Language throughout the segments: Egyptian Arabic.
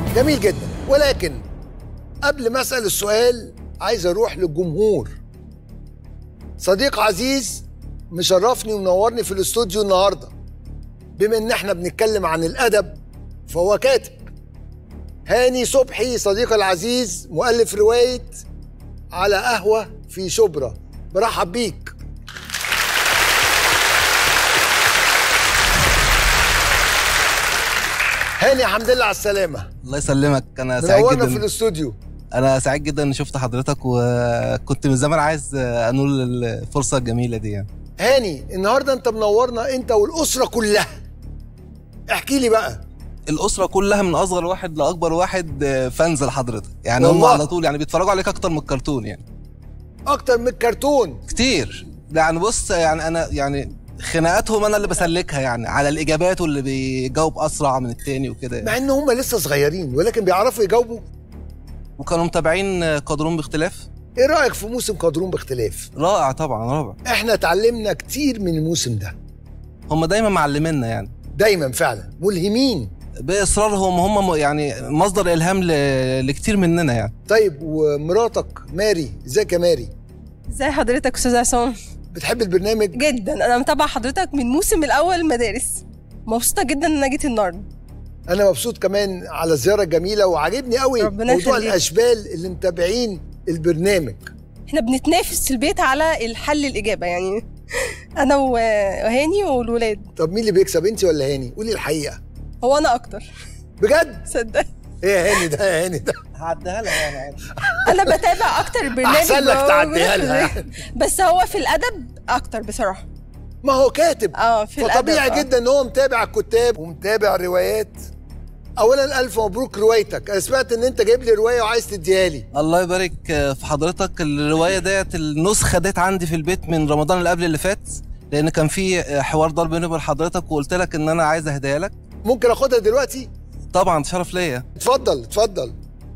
جميل جدا ولكن قبل ما اسال السؤال عايز اروح للجمهور صديق عزيز مشرفني ومنورني في الاستوديو النهارده بما ان احنا بنتكلم عن الادب فهو كاتب هاني صبحي صديقي العزيز مؤلف روايه على قهوه في شبرا برحب بيك هاني الحمد لله على السلامه الله يسلمك انا سعيد منورنا في جدا الاستوديو انا سعيد جدا ان شفت حضرتك وكنت من زمان عايز انول الفرصه الجميله دي يعني هاني النهارده انت منورنا انت والاسره كلها احكي لي بقى الاسره كلها من اصغر واحد لاكبر واحد فانز لحضرتك يعني هم والله. على طول يعني بيتفرجوا عليك اكتر من الكرتون يعني اكتر من الكرتون كتير يعني بص يعني انا يعني خناقاتهم انا اللي بسلكها يعني على الاجابات واللي بيجاوب اسرع من التاني وكده يعني. مع ان هم لسه صغيرين ولكن بيعرفوا يجاوبوا وكانوا متابعين قدرون باختلاف ايه رايك في موسم قدرون باختلاف رائع طبعا رائع احنا اتعلمنا كتير من الموسم ده هم دايما معلمينا يعني دايما فعلا ملهمين باصرارهم هم م- يعني مصدر الهام ل- لكتير مننا يعني طيب ومراتك ماري ازيك يا ماري ازي حضرتك استاذ عصام بتحب البرنامج جدا انا متابعه حضرتك من الموسم الاول المدارس مبسوطه جدا ان انا جيت النهارده انا مبسوط كمان على الزياره الجميله وعاجبني قوي ربنا موضوع يخليك. الاشبال اللي متابعين البرنامج احنا بنتنافس في البيت على الحل الاجابه يعني انا وهاني والولاد طب مين اللي بيكسب انت ولا هاني قولي الحقيقه هو انا اكتر بجد صدق ايه يا هاني ده يا هاني ده هعديها لها يعني عادي انا بتابع اكتر البرنامج احسن لك هو تعديها لها يعني. بس هو في الادب اكتر بصراحه ما هو كاتب اه في الادب فطبيعي آه. جدا ان هو متابع الكتاب ومتابع روايات اولا الف مبروك روايتك انا سمعت ان انت جايب لي روايه وعايز تديها لي الله يبارك في حضرتك الروايه ديت النسخه ديت عندي في البيت من رمضان اللي قبل اللي فات لان كان في حوار ضرب بيني وبين حضرتك وقلت لك ان انا عايز اهديها لك ممكن اخدها دلوقتي طبعا شرف ليا اتفضل اتفضل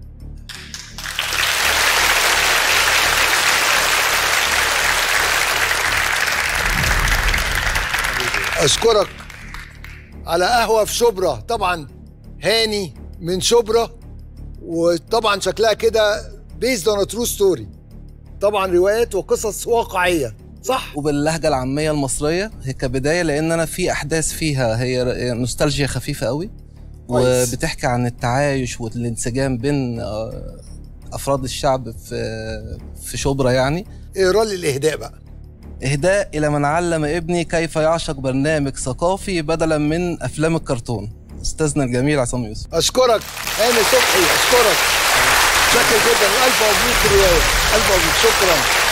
اشكرك على قهوه في شبرا طبعا هاني من شبرا وطبعا شكلها كده بيزد اون ترو ستوري طبعا روايات وقصص واقعيه صح وباللهجه العاميه المصريه هي كبدايه لان انا في احداث فيها هي نوستالجيا خفيفه قوي كويس. وبتحكي عن التعايش والانسجام بين آه، افراد الشعب في في شبرا يعني اقرا لي الاهداء بقى اهداء الى من علم ابني كيف يعشق برنامج ثقافي بدلا من افلام الكرتون استاذنا الجميل عصام يوسف اشكرك هاني صبحي اشكرك شكرا جدا الف مبروك الروايه الف مبروك شكرا